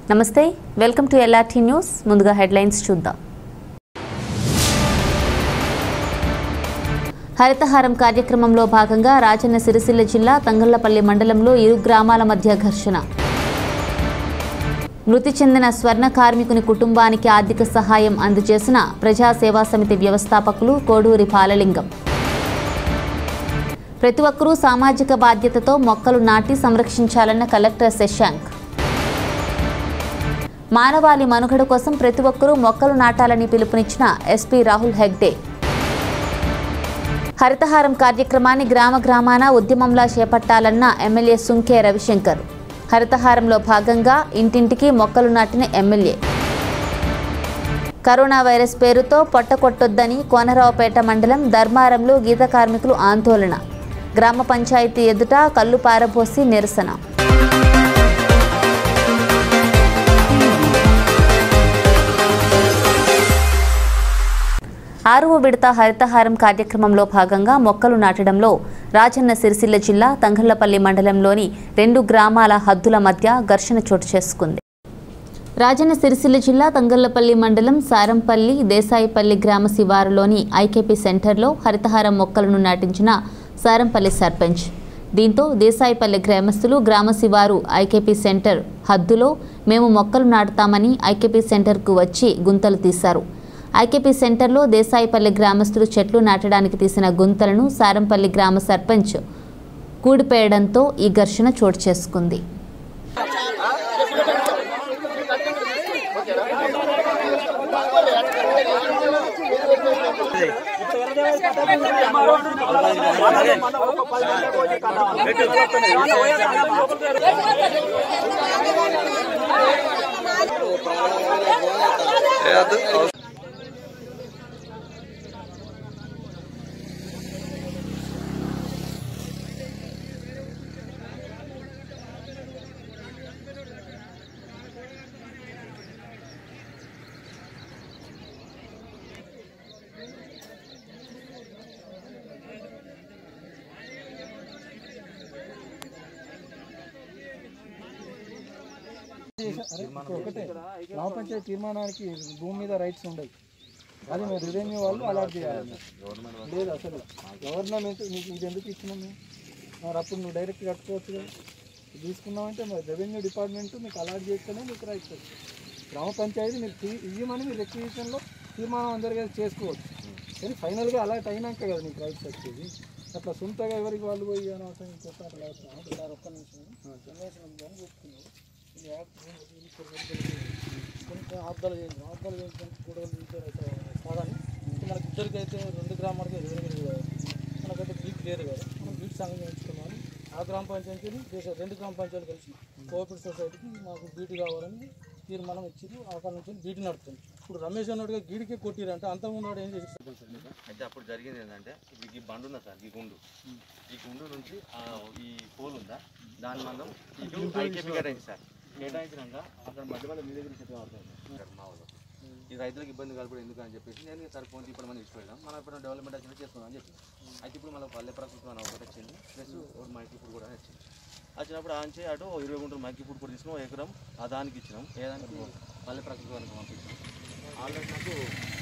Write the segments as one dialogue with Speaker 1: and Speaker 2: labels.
Speaker 1: నమస్తే welcome to LRT news ముందుగా headlines చూద్దాం హరితహారం కార్యక్రమంలో భాగంగా రాజన్న సిరిసిల్ల జిల్లా తంగళ్లపల్లి మండలంలో ఇరు గ్రామాల మధ్య ఘర్షణ మృతి చెందిన స్వర్ణ కార్మికుని కుటుంబానికి ఆర్థిక సహాయం అందజేసిన ప్రజా సేవా సమితి వ్యవస్థాపకులు కోడూరి బాలలింగం ప్రతి ఒక్కరూ సామాజిక బాధ్యతతో మొక్కలు నాటి సంరక్షించాలన్న కలెక్టర్ శశాంక్ మానవాళి మనుగడ కోసం ప్రతి ఒక్కరూ మొక్కలు నాటాలని పిలుపునిచ్చిన ఎస్పీ రాహుల్ హెగ్డే హరితహారం కార్యక్రమాన్ని గ్రామ గ్రామాన ఉద్యమంలా చేపట్టాలన్న ఎమ్మెల్యే సుంకే రవిశంకర్ హరితహారంలో భాగంగా ఇంటింటికి మొక్కలు నాటిన ఎమ్మెల్యే కరోనా వైరస్ పేరుతో పొట్టకొట్టొద్దని కోనరావుపేట మండలం ధర్మారంలో గీత కార్మికులు ఆందోళన గ్రామ పంచాయతీ ఎదుట కళ్ళు పారబోసి నిరసన ఆరవ విడత హరితహారం కార్యక్రమంలో భాగంగా మొక్కలు నాటడంలో రాజన్న సిరిసిల్ల జిల్లా తంగళ్లపల్లి మండలంలోని రెండు గ్రామాల హద్దుల మధ్య ఘర్షణ చోటు చేసుకుంది రాజన్న సిరిసిల్ల జిల్లా తంగళ్లపల్లి మండలం సారంపల్లి దేశాయిపల్లి గ్రామ శివారులోని ఐకేపీ సెంటర్లో హరితహారం మొక్కలను నాటించిన సారంపల్లి సర్పంచ్ దీంతో దేశాయిపల్లి గ్రామస్తులు గ్రామ శివారు ఐకేపీ సెంటర్ హద్దులో మేము మొక్కలు నాటుతామని ఐకేపీ సెంటర్కు వచ్చి గుంతలు తీశారు ఐకేపీ సెంటర్లో దేశాయిపల్లి గ్రామస్తులు చెట్లు నాటడానికి తీసిన గుంతలను సారంపల్లి గ్రామ సర్పంచ్ కూడిపేయడంతో ఈ ఘర్షణ చోటు చేసుకుంది
Speaker 2: ఒకటే గ్రామ పంచాయతీ తీర్మానానికి భూమి మీద రైట్స్ ఉండవు అది మీరు రెవెన్యూ వాళ్ళు అలాట్ చేయాలి లేదు అసలు గవర్నమెంట్ నీకు ఇది ఎందుకు ఇచ్చినాం మేము మరి అప్పుడు నువ్వు డైరెక్ట్ కట్టుకోవచ్చు కదా ఇది తీసుకున్నామంటే మరి రెవెన్యూ డిపార్ట్మెంట్ మీకు అలాట్ చేస్తేనే మీకు రైట్స్ వస్తాయి గ్రామ పంచాయతీ మీరు తీ- ఇవ్వమని మీరు రిక్విజిషన్లో తీర్మానం అందరికీ చేసుకోవచ్చు కానీ ఫైనల్గా అలాట్ అయినాక కదా నీకు రైట్స్ వచ్చేది అట్లా సొంతగా ఎవరికి వాళ్ళు పోయి అనవసరం ఇంకొక అట్లా అవుతున్నాం సార్ ఒక్క నిమిషం సన్యాసం ఉందని చెప్తున్నారు ఇది యాప్ కొంచెం అబ్దాలు చేయించాం అబ్దాలు చేయించడానికి కూడా కాదని మనకి ఇద్దరికి అయితే రెండు గ్రామాలకి ఇరవై ఎనిమిది కదా మనకైతే బీట్ లేదు కదా మనం బీట్ సంఘం చేయించుకున్నామని ఆ గ్రామ పంచాయతీని దేశ రెండు గ్రామ పంచాయతీలు కలిసి కోఆపరేటివ్ సొసైటీకి మాకు బీటీ కావాలని తీర్మానం ఇచ్చి అక్కడ నుంచి బీటీ నడుపుతుంది ఇప్పుడు రమేష్ అన్నట్టుగా గీడికే కొట్టిరంటే అంతకుముందు వాడు ఏం చేసి
Speaker 3: అయితే అప్పుడు జరిగింది ఏంటంటే ఇప్పుడు ఈ బండు ఉందా సార్ ఈ గుండు ఈ గుండు నుంచి ఆ ఈ పోల్ ఉందా దాని మందం ఇటు ఐకేపీ కేటాయించి సార్ కేటాయించినాక అక్కడ మధ్య మధ్య మీ దగ్గర చెట్టు అవుతుంది సార్ మా వాళ్ళు ఈ రైతులకు ఇబ్బంది కలపడం ఎందుకు అని చెప్పేసి నేను సార్ ఫోన్ ఇప్పుడు మనం ఇచ్చిపోయాం మనం ఇప్పుడు డెవలప్మెంట్ వచ్చిన చేసుకుందాం అని చెప్పి అయితే ఇప్పుడు మనకు పల్లె ప్రకృతి అని ఒకటి వచ్చింది ప్లస్ ఒకటి మైకి ఇప్పుడు కూడా వచ్చింది వచ్చినప్పుడు ఆంచి అటు ఓ ఇరవై గుంటలు మైకి ఇప్పుడు కూడా తీసుకున్నాం ఓ ఎకరం ఆ దానికి ఇచ్చినాం ఏ దానికి పల్లె ప్రకృతి వారికి పంపించాం ఆల్రెడీ నాకు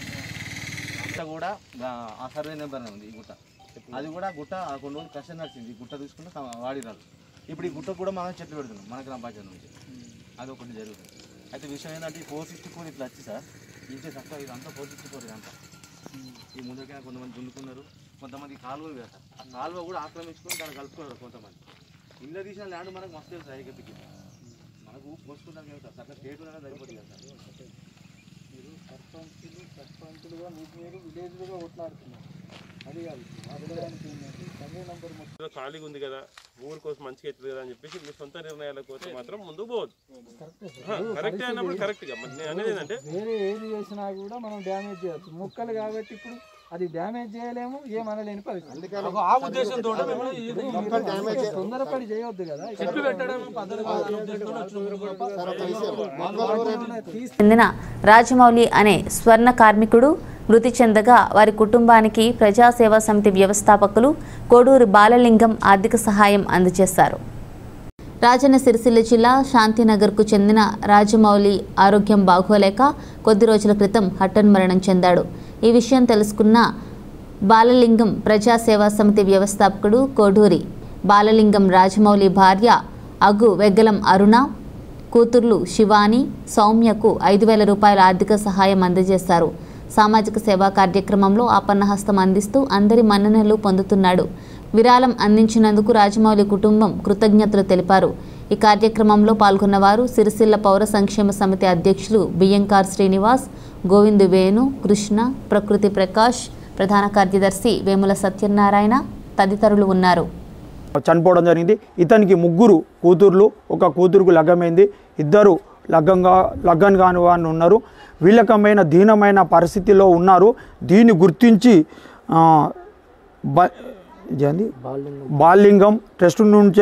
Speaker 3: గుట్ట కూడా గా- ఆ సర్వే నెంబర్ ఉంది ఈ గుట్ట అది కూడా గుట్ట ఆ కొన్ని రోజులు కష్టం నడిచింది ఈ గుట్ట తీసుకుంటే కా- వాడిరాలు ఇప్పుడు ఈ గుట్ట కూడా మనం చెట్లు పెడుతున్నాం మన గ్రామ పంచాయతీ నుంచి అది ఒకటి జరుగుతుంది అయితే విషయం ఏంటంటే ఈ ఫోర్ సిక్స్టీ ఫోర్ ఇట్లా వచ్చి సార్ ఇంచే తక్కువ ఇదంతా ఫోర్ సిక్స్టీ ఫోర్ ఇదంతా ఈ ముందుకైనా కొంతమంది దున్నుకున్నారు కొంతమంది కాలువలు వేస్తారు ఆ కాలువ కూడా ఆక్రమించుకొని దాన్ని కలుపుకున్నారు కొంతమంది ఇల్లు తీసిన ల్యాండ్ మనకు మస్తు తెలుసు ఐకెప్పికి మనకు మోసుకుంటాం కదా సార్ అట్లా స్టేట్ సరిపోతుంది కదా సార్
Speaker 2: మీరు సర్పంచులు సర్పంచులుగా మీకు మీరు విలేజ్లుగా కొట్లాడుతున్నారు అది కాదు అడగడానికి ఏంటంటే సర్వే నెంబర్ మొత్తం
Speaker 4: ఏదో ఖాళీగా ఉంది కదా ఊరి కోసం మంచిగా అవుతుంది కదా అని చెప్పేసి మీ సొంత నిర్ణయాల కోసం మాత్రం ముందుకు పోవద్దు
Speaker 2: కరెక్టే
Speaker 4: ఆ, కరెక్టే అన్నప్పుడు కరెక్ట్గా మరి నేను అనేది ఏంటంటే
Speaker 2: వేరే ఏది చేసినా కూడా మనం డ్యామేజ్ చేయొచ్చు మొక్కలు కాబట్టి ఇప్పుడు అది డ్యామేజ్ చేయలేము ఏమనలేని పరిస్థితి
Speaker 5: ఆ ఉద్దేశంతో
Speaker 2: తొందరపడి చేయొద్దు కదా
Speaker 5: చెట్లు పెట్టడం పద్ధతి కాదనే ఉద్దేశంతో
Speaker 1: చెందిన రాజమౌళి అనే స్వర్ణ కార్మికుడు మృతి చెందగా వారి కుటుంబానికి ప్రజాసేవా సమితి వ్యవస్థాపకులు కోడూరు బాలలింగం ఆర్థిక సహాయం అందజేశారు రాజన్న సిరిసిల్ల జిల్లా శాంతినగర్కు చెందిన రాజమౌళి ఆరోగ్యం బాగోలేక కొద్ది రోజుల క్రితం హఠన్ మరణం చెందాడు ఈ విషయం తెలుసుకున్న బాలలింగం ప్రజా సేవా సమితి వ్యవస్థాపకుడు కోడూరి బాలలింగం రాజమౌళి భార్య అగు వెగ్గలం అరుణ కూతుర్లు శివాని సౌమ్యకు ఐదు వేల రూపాయల ఆర్థిక సహాయం అందజేశారు సామాజిక సేవా కార్యక్రమంలో ఆపన్నహస్తం అందిస్తూ అందరి మన్ననలు పొందుతున్నాడు విరాళం అందించినందుకు రాజమౌళి కుటుంబం కృతజ్ఞతలు తెలిపారు ఈ కార్యక్రమంలో పాల్గొన్నవారు సిరిసిల్ల పౌర సంక్షేమ సమితి అధ్యక్షులు బియ్యంకార్ శ్రీనివాస్ గోవిందు వేణు కృష్ణ ప్రకృతి ప్రకాష్ ప్రధాన కార్యదర్శి వేముల సత్యనారాయణ తదితరులు ఉన్నారు
Speaker 6: చనిపోవడం జరిగింది ఇతనికి ముగ్గురు కూతుర్లు ఒక కూతురుకు లగ్గమైంది ఇద్దరు లగ్గంగా లగ్గన్ కాని వారు ఉన్నారు వీళ్ళకమైన దీనమైన పరిస్థితిలో ఉన్నారు దీన్ని గుర్తించి ఆ, బ- ఇదేంది? బాలింగం ట్రస్ట్ నుంచే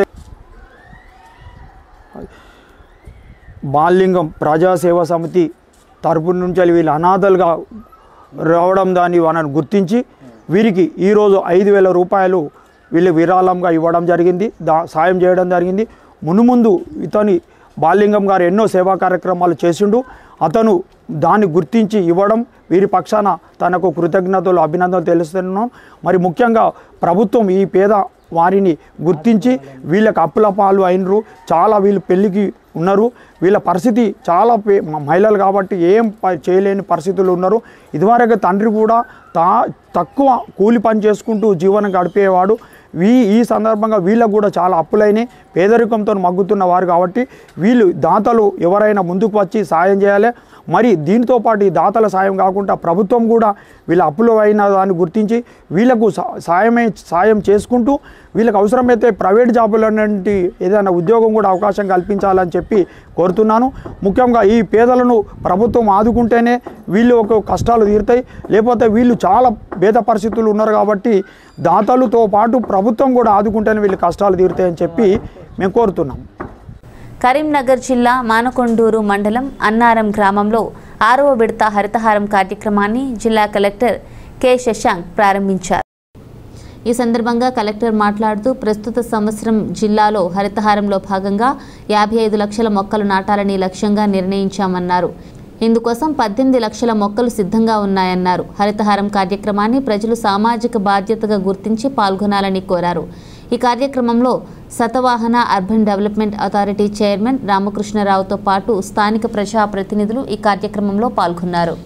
Speaker 6: బాలింగం ప్రజాసేవా సమితి తరపు నుంచి వీళ్ళు అనాథలుగా రావడం దాన్ని వాళ్ళని గుర్తించి వీరికి ఈరోజు ఐదు వేల రూపాయలు వీళ్ళు విరాళంగా ఇవ్వడం జరిగింది దా సాయం చేయడం జరిగింది మునుముందు ఇతని బాలింగం గారు ఎన్నో సేవా కార్యక్రమాలు చేసిండు అతను దాన్ని గుర్తించి ఇవ్వడం వీరి పక్షాన తనకు కృతజ్ఞతలు అభినందనలు తెలుస్తున్నాం మరి ముఖ్యంగా ప్రభుత్వం ఈ పేద వారిని గుర్తించి వీళ్ళకి అప్పుల పాలు అయినరు చాలా వీళ్ళు పెళ్ళికి ఉన్నారు వీళ్ళ పరిస్థితి చాలా పే- మ- మహిళలు కాబట్టి ఏం ప- చేయలేని పరిస్థితులు ఉన్నారు ఇదివరకు తండ్రి కూడా తా తక్కువ కూలి పని చేసుకుంటూ జీవనం గడిపేవాడు వీ ఈ సందర్భంగా వీళ్ళకు కూడా చాలా అప్పులైనాయి పేదరికంతో మగ్గుతున్న వారు కాబట్టి వీళ్ళు దాతలు ఎవరైనా ముందుకు వచ్చి సాయం చేయాలి మరి దీంతో పాటు ఈ దాతల సాయం కాకుండా ప్రభుత్వం కూడా వీళ్ళ అప్పులు అయిన దాన్ని గుర్తించి వీళ్ళకు సా- సాయమే సాయం చేసుకుంటూ వీళ్ళకి అవసరమైతే ప్రైవేట్ జాబుల నుండి ఏదైనా ఉద్యోగం కూడా అవకాశం కల్పించాలని చెప్పి కోరుతున్నాను ముఖ్యంగా ఈ పేదలను ప్రభుత్వం ఆదుకుంటేనే వీళ్ళు ఒక కష్టాలు తీరుతాయి లేకపోతే వీళ్ళు చాలా భేద పరిస్థితులు ఉన్నారు కాబట్టి దాతలతో పాటు ప్రభుత్వం కూడా ఆదుకుంటేనే వీళ్ళు కష్టాలు తీరుతాయని చెప్పి మేము కోరుతున్నాం
Speaker 1: కరీంనగర్ జిల్లా మానకొండూరు మండలం అన్నారం గ్రామంలో ఆరవ విడత హరితహారం కార్యక్రమాన్ని జిల్లా కలెక్టర్ కె శశాంక్ ప్రారంభించారు ఈ సందర్భంగా కలెక్టర్ మాట్లాడుతూ ప్రస్తుత సంవత్సరం జిల్లాలో హరితహారంలో భాగంగా యాభై ఐదు లక్షల మొక్కలు నాటాలని లక్ష్యంగా నిర్ణయించామన్నారు ఇందుకోసం పద్దెనిమిది లక్షల మొక్కలు సిద్ధంగా ఉన్నాయన్నారు హరితహారం కార్యక్రమాన్ని ప్రజలు సామాజిక బాధ్యతగా గుర్తించి పాల్గొనాలని కోరారు ఈ కార్యక్రమంలో Satavahana urban development authority chairman రామకృష్ణరావుతో పాటు స్థానిక ప్రజా ప్రతినిధులు ఈ కార్యక్రమంలో పాల్గొన్నారు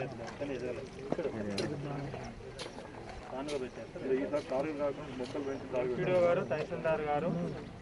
Speaker 4: గారు తహసీల్దార్ గారు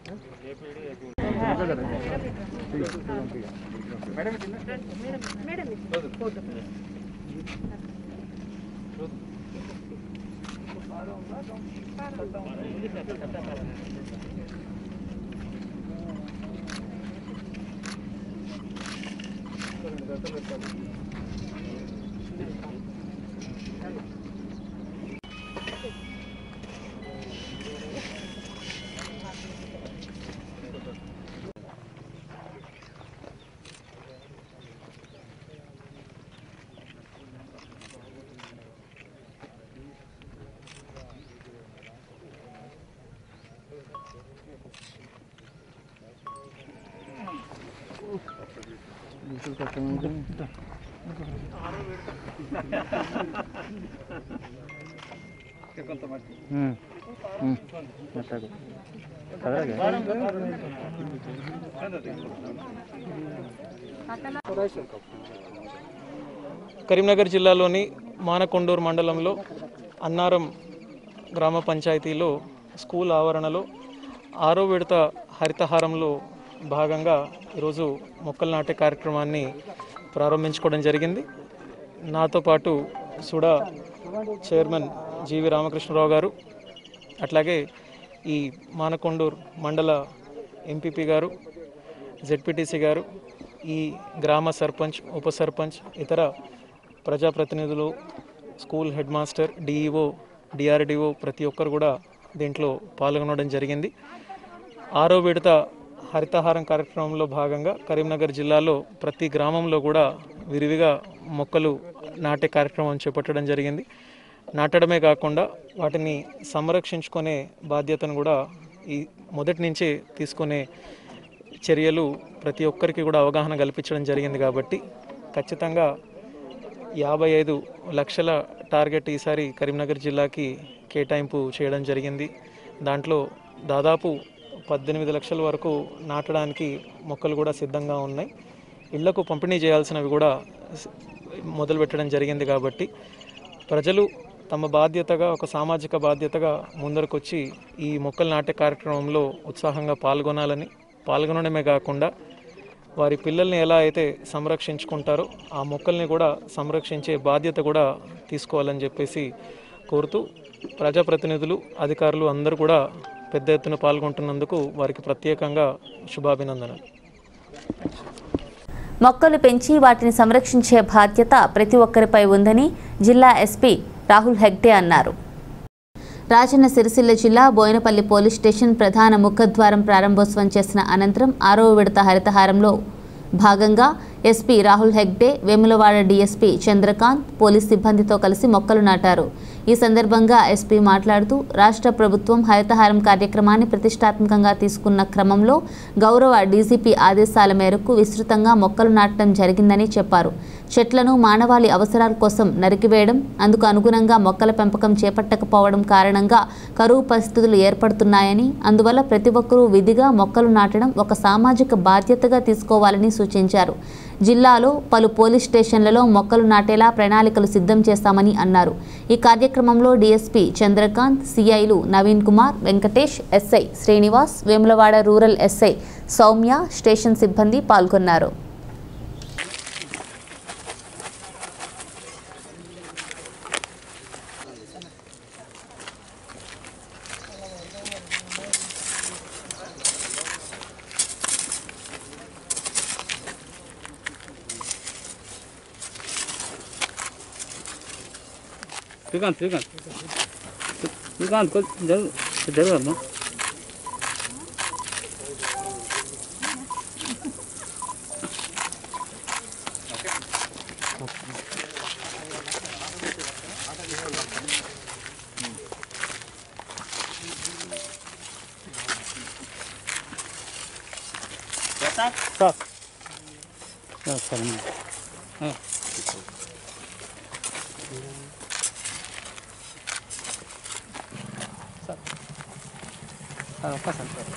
Speaker 5: కరీంనగర్ జిల్లాలోని మానకొండూరు మండలంలో అన్నారం గ్రామ పంచాయతీలో స్కూల్ ఆవరణలో ఆరో విడత హరితహారంలో భాగంగా ఈరోజు మొక్కలు నాటే కార్యక్రమాన్ని ప్రారంభించుకోవడం జరిగింది నాతో పాటు సుడా చైర్మన్ జీవి రామకృష్ణరావు గారు అట్లాగే ఈ మానకొండూరు మండల ఎంపీపీ గారు జెడ్పీటీసీ గారు ఈ గ్రామ సర్పంచ్ ఉప సర్పంచ్ ఇతర ప్రజాప్రతినిధులు school head master DEO DRDO ప్రతి ఒక్కరు కూడా దీంట్లో పాల్గొనడం జరిగింది ఆరో విడత హరితహారం కార్యక్రమంలో భాగంగా కరీంనగర్ జిల్లాలో ప్రతి గ్రామంలో కూడా విరివిగా మొక్కలు నాటే కార్యక్రమం చేపట్టడం జరిగింది నాటడమే కాకుండా వాటిని సంరక్షించుకునే బాధ్యతను కూడా ఈ మొదటి నుంచే తీసుకునే చర్యలు ప్రతి ఒక్కరికి కూడా అవగాహన కల్పించడం జరిగింది కాబట్టి ఖచ్చితంగా యాభై ఐదు లక్షల టార్గెట్ ఈసారి కరీంనగర్ జిల్లాకి కేటాయింపు చేయడం జరిగింది దాంట్లో దాదాపు పద్దెనిమిది లక్షల వరకు నాటడానికి మొక్కలు కూడా సిద్ధంగా ఉన్నాయి ఇళ్లకు పంపిణీ చేయాల్సినవి కూడా స్- మొదలుపెట్టడం జరిగింది కాబట్టి ప్రజలు తమ బాధ్యతగా ఒక సామాజిక బాధ్యతగా ముందరకొచ్చి ఈ మొక్కలు నాటే కార్యక్రమంలో ఉత్సాహంగా పాల్గొనాలని పాల్గొనడమే కాకుండా వారి పిల్లల్ని ఎలా అయితే సంరక్షించుకుంటారో ఆ మొక్కల్ని కూడా సంరక్షించే బాధ్యత కూడా తీసుకోవాలని చెప్పేసి కోరుతూ ప్రజాప్రతినిధులు అధికారులు అందరూ కూడా పెద్ద ఎత్తున పాల్గొంటున్నందుకు వారికి ప్రత్యేకంగా శుభాభినందనలు
Speaker 1: మొక్కలు పెంచి వాటిని సంరక్షించే బాధ్యత ప్రతి ఒక్కరిపై ఉందని జిల్లా ఎస్పీ రాహుల్ హెగ్డే అన్నారు రాజన్న సిరిసిల్ల జిల్లా బోయినపల్లి పోలీస్ స్టేషన్ ప్రధాన ముఖద్వారం ప్రారంభోత్సవం చేసిన అనంతరం ఆరో విడత హరితహారంలో భాగంగా SP Rahul Hegde Vemulawada DSP Chandrakanth police సిబ్బందితో కలిసి మొక్కలు నాటారు ఈ సందర్భంగా ఎస్పీ మాట్లాడుతూ రాష్ట్ర ప్రభుత్వం హరితహారం కార్యక్రమాన్ని ప్రతిష్టాత్మకంగా తీసుకున్న క్రమంలో గౌరవ డీజీపీ ఆదేశాల మేరకు విస్తృతంగా మొక్కలు నాటడం జరిగిందని చెప్పారు చెట్లను మానవాళి అవసరాల కోసం నరికివేయడం అందుకు అనుగుణంగా మొక్కల పెంపకం చేపట్టకపోవడం కారణంగా కరువు పరిస్థితులు ఏర్పడుతున్నాయని అందువల్ల ప్రతి ఒక్కరూ విధిగా మొక్కలు నాటడం ఒక సామాజిక బాధ్యతగా తీసుకోవాలని సూచించారు జిల్లాలో పలు పోలీస్ స్టేషన్లలో మొక్కలు నాటేలా ప్రణాళికలు సిద్ధం చేస్తామని అన్నారు ఈ కార్యక్రమంలో డీఎస్పీ చంద్రకాంత్ సిఐలు Naveen Kumar Venkatesh SI Srinivas Vemulawada rural SI Soumya station సిబ్బంది పాల్గొన్నారు
Speaker 7: శ్రీకాంత్ శ్రీకాంత్ శ్రీకాంత్ కొంచెం జరుగు జరగమ్మా సార్ సరే ఒక్కసారి sir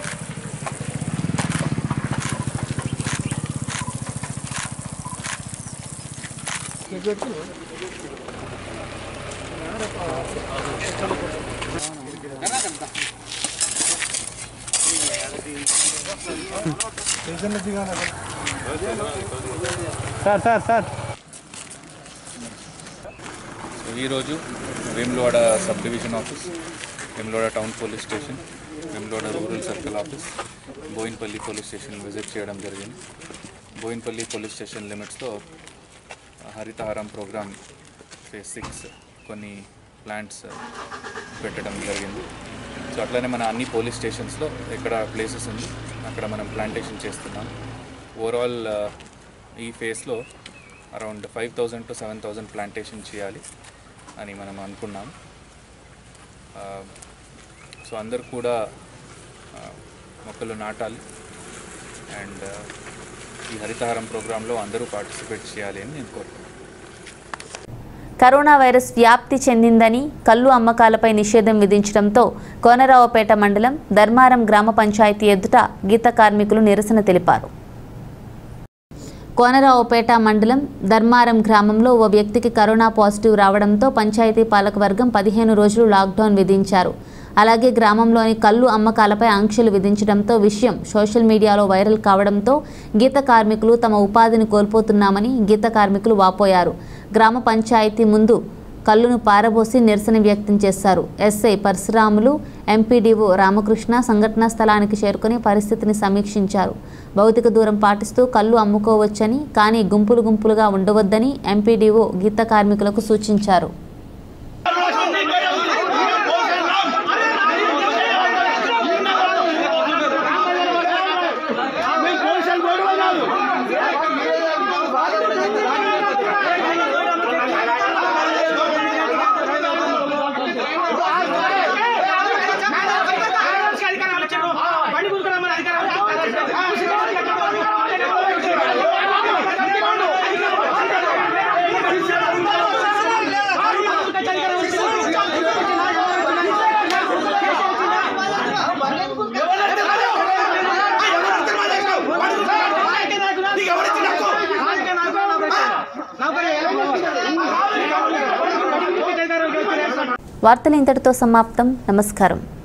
Speaker 7: sir sir sir
Speaker 8: so ఈరోజు Vemulawada sub division office Vemulawada town police station Vemulawada rural circle office Boinpally police station visit చేయడం జరిగింది బోయిన్పల్లి పోలీస్ స్టేషన్ లిమిట్స్లో హరితహారం ప్రోగ్రామ్ ఫేజ్ సిక్స్ కొన్ని ప్లాంట్స్ పెట్టడం జరిగింది సో అట్లనే మన అన్ని పోలీస్ స్టేషన్స్లో ఎక్కడ ప్లేసెస్ ఉంది అక్కడ మనం ప్లాంటేషన్ చేస్తున్నాం ఓవరాల్ ఈ ఫేస్లో around five thousand to seven thousand plantation చేయాలి అని మనం అనుకున్నాం ఆ, సో అందరు కూడా ఆ, మొక్కలు నాటాలి అండ్ ఆ, ఈ హరితహారం ప్రోగ్రాంలో అందరూ పార్టిసిపేట్ చేయాలి అని నేను కోరుకుంటున్నాను
Speaker 1: కరోనా వైరస్ వ్యాప్తి చెందిందని కల్లు అమ్మకాలపై నిషేధం విధించడంతో కోనరావుపేట మండలం ధర్మారం గ్రామ పంచాయతీ ఎదుట గీత కార్మికులు నిరసన తెలిపారు కోనరావుపేట మండలం ధర్మారం గ్రామంలో ఓ వ్యక్తికి కరోనా పాజిటివ్ రావడంతో పంచాయతీ పాలకవర్గం పదిహేను రోజులు లాక్డౌన్ విధించారు అలాగే గ్రామంలోని కళ్ళు అమ్మకాలపై ఆంక్షలు విధించడంతో విషయం సోషల్ మీడియాలో వైరల్ కావడంతో గీత కార్మికులు తమ ఉపాధిని కోల్పోతున్నామని గీత కార్మికులు వాపోయారు గ్రామ పంచాయతీ ముందు కళ్ళును పారబోసి నిరసన వ్యక్తం చేశారు ఎస్ఐ పరశురాములు ఎంపీడీఓ రామకృష్ణ సంఘటనా స్థలానికి చేరుకుని పరిస్థితిని సమీక్షించారు భౌతిక దూరం పాటిస్తూ కళ్ళు అమ్ముకోవచ్చని కానీ గుంపులు గుంపులుగా ఉండవద్దని ఎంపీడీఓ గీత కార్మికులకు సూచించారు
Speaker 9: అధికారం
Speaker 1: వార్తలు ఇంతటితో సమాప్తం నమస్కారం